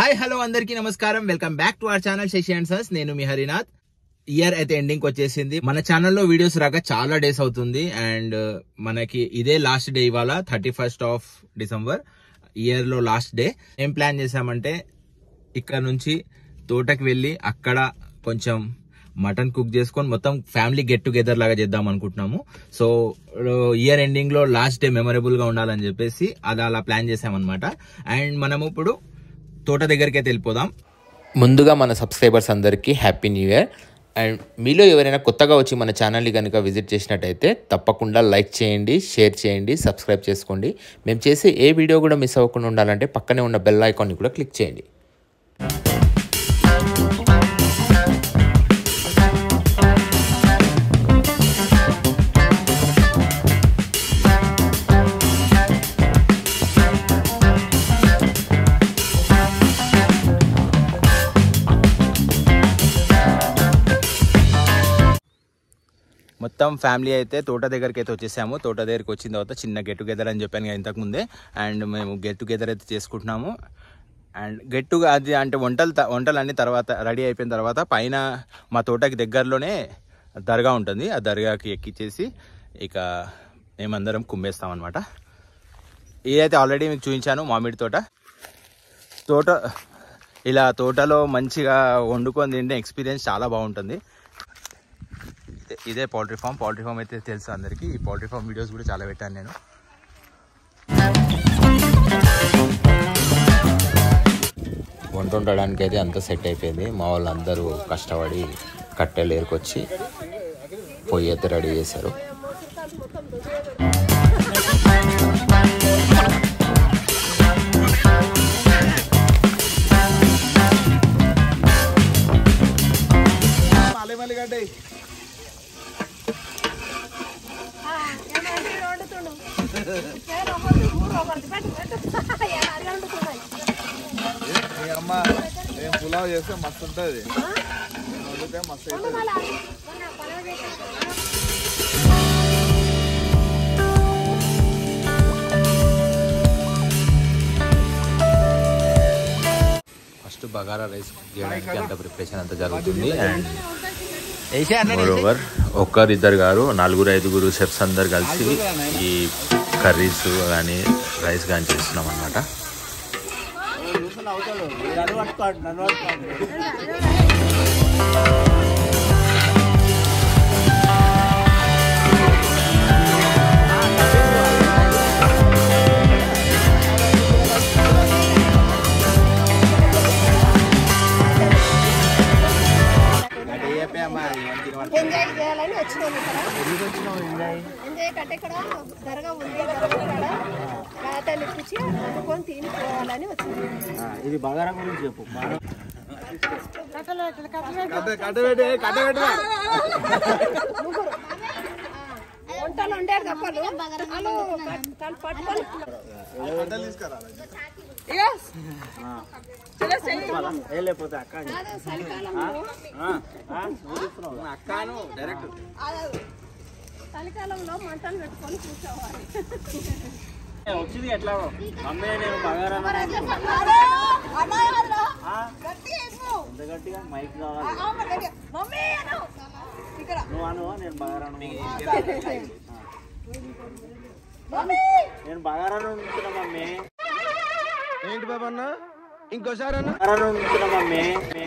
hi hello అందరికీ నమస్కారం welcome back to our channel Sasi and sons నేను మీ హరినాథ్ ఇయర్ అయితే ఎండింగ్ వచ్చేసింది మన ఛానల్లో వీడియోస్ రాక చాలా డేస్ అవుతుంది అండ్ మనకి ఇదే లాస్ట్ డే ఇవాళ thirty first of December year లో లాస్ట్ డే ఏం ప్లాన్ చేసామంటే ఇక్కడ నుంచి తోటకి వెళ్ళి అక్కడ కొంచెం మటన్ కుక్ చేసుకొని మొత్తం ఫ్యామిలీ గెట్ టుగెదర్ లాగా చేద్దాం అనుకుంటున్నాము సో ఇయర్ ఎండింగ్ లో లాస్ట్ డే మెమరబుల్ గా ఉండాలని చెప్పేసి అది అలా ప్లాన్ చేసామన్నమాట అండ్ మనము ఇప్పుడు తోట దగ్గరికి అయితే వెళ్ళిపోదాం ముందుగా మన సబ్స్క్రైబర్స్ అందరికీ హ్యాపీ న్యూ ఇయర్ అండ్ మీలో ఎవరైనా కొత్తగా వచ్చి మన ఛానల్ని కనుక విజిట్ చేసినట్టయితే తప్పకుండా లైక్ చేయండి షేర్ చేయండి సబ్స్క్రైబ్ చేసుకోండి మేము చేసే ఏ వీడియో కూడా మిస్ అవ్వకుండా ఉండాలంటే పక్కనే ఉన్న బెల్ ఐకాన్ని కూడా క్లిక్ చేయండి మొత్తం ఫ్యామిలీ అయితే తోట దగ్గరికి అయితే వచ్చేసాము తోట దగ్గరికి వచ్చిన తర్వాత చిన్న గెట్ టుగెదర్ అని చెప్పాను కదా ఇంతకు ముందే అండ్ మేము గెట్ టుగెదర్ అయితే చేసుకుంటున్నాము అండ్ గెట్ టు అది అంటే వంటలు త- వంటలు అన్ని తర్వాత రెడీ అయిపోయిన తర్వాత పైన మా తోటకి దగ్గరలోనే దర్గా ఉంటుంది ఆ దర్గాకి ఎక్కిచ్చేసి ఇక మేమందరం కుమ్మేస్తాం అనమాట ఇదైతే ఆల్రెడీ మీకు చూపించాను మామిడి తోట తోట ఇలా తోటలో మంచిగా వండుకొని తింటే ఎక్స్పీరియన్స్ చాలా బాగుంటుంది ఇదే- ఇదే పౌల్ట్రీ ఫామ్ పౌల్ట్రీ ఫామ్ అయితే తెలుసు అందరికీ ఈ పౌల్ట్రీ ఫామ్ వీడియోస్ కూడా చాలా పెట్టాను నేను వంట వండడానికి అయితే అంతా సెట్ అయిపోయింది మా వాళ్ళందరూ కష్టపడి కట్టెలు ఏరుకొచ్చి పొయ్యి అయితే రెడీ చేశారు మీ అమ్మ ఏం పులావ్ చేస్తే మస్తు ఉంటుంది వండితే మస్తు అవుతుంది ఫస్ట్ బగారా రైస్ చేయడానికి అంత ప్రిపరేషన్ అంతా జరుగుతుంది అండ్ మోరోవర్ ఒక్కరిద్దరు గారు నలుగురు ఐదుగురు షెఫ్స్ అందరు కలిసి ఈ కర్రీస్ కానీ రైస్ కానీ చేస్తున్నాం అనమాట ఎంజాయ్ చేయాలని వచ్చినాము ఇక్కడ ఎంజాయ్ కంటే ఇక్కడ దర్గా ఉంది దర్గా కాడ రాతలు ఇప్పించి వండుకొని తిని పోవాలని వచ్చినాము ఇది బగారా గురించి చెప్పు కట్ట కట్టబెట్టి కట్టబెట్టి వంటలు వండారు తప్పలు వాళ్ళు వాళ్ళు పట్టుకొని కట్టలు తీసుకురా లేకపోతే అక్క కాదు, చలికాలంలో అక్కను డైరెక్ట్ చలికాలంలో మంటలు పెట్టుకొని కూర్చోవాలి వచ్చింది ఎట్లా అమ్మే నేను బగారా ఎంత గట్టిగా మైక్ కావాలి నువ్వు అను నేను బగారా నేను బగారా ఉంటున్నా మమ్మీ ఏంటి బాబా అన్న ఇంకోసారి అన్న బగారా ఉంటున్నా మమ్మీ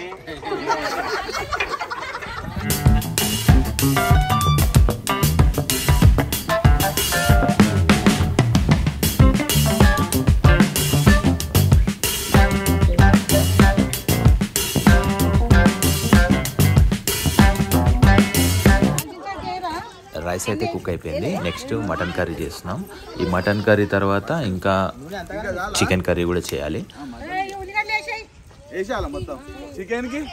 రైస్ అయితే కుక్ అయిపోయింది నెక్స్ట్ మటన్ కర్రీ చేస్తున్నాం ఈ మటన్ కర్రీ తర్వాత ఇంకా చికెన్ కర్రీ కూడా చేయాలి వేసేయాల మొత్తం చికెన్ కి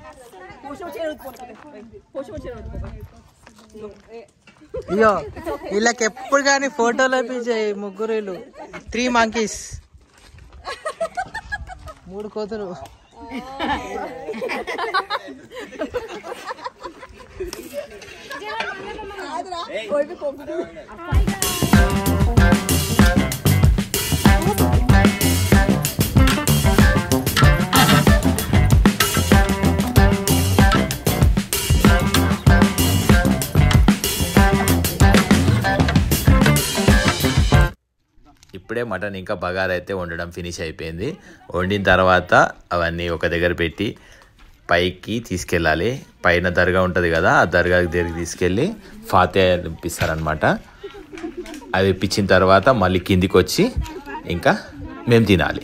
ఇయ్యో వీళ్ళకి ఎప్పుడు కానీ ఫోటోలు పిచ్చాయి ముగ్గురు వీళ్ళు త్రీ మంకీస్ మూడు కోతులు ఇప్పుడే మటన్ ఇంకా బగారా అయితే వండడం ఫినిష్ అయిపోయింది వండిన తర్వాత అవన్నీ ఒక దగ్గర పెట్టి పైకి తీసుకెళ్ళాలి పైన దర్గా ఉంటుంది కదా ఆ దర్గా దగ్గరికి తీసుకెళ్ళి ఫాతే ఇప్పిస్తారనమాట అవి ఇప్పించిన తర్వాత మళ్ళీ కిందికి వచ్చి ఇంకా మేము తినాలి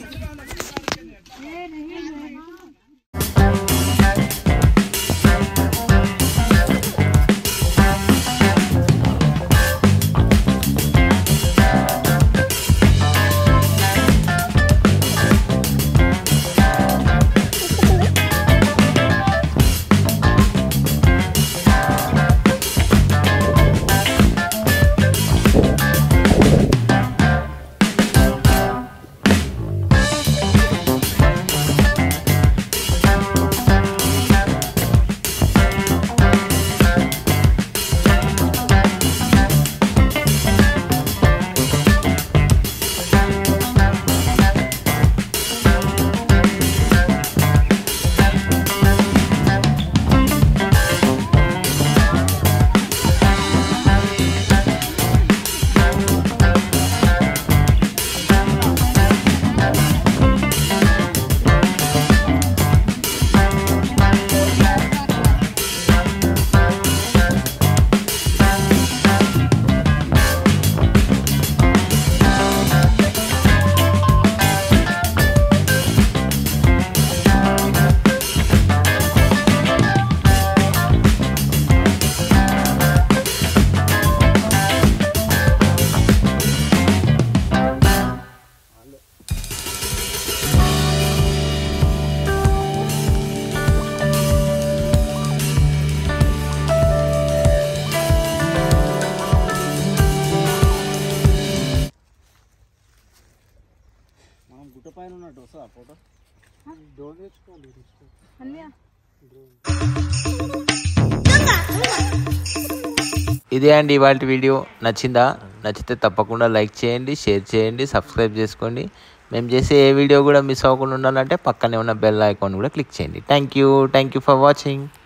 మనం గుట్ట పైన ఉన్నట్టు వస్తుందా ఫోటో ఇదే అండి ఇవాళ వీడియో నచ్చిందా నచ్చితే తప్పకుండా లైక్ చేయండి షేర్ చేయండి సబ్స్క్రైబ్ చేసుకోండి మేము చేసే ఏ వీడియో కూడా మిస్ అవ్వకుండా ఉండాలంటే పక్కనే ఉన్న బెల్ ఐకాన్ కూడా క్లిక్ చేయండి thank you thank you for watching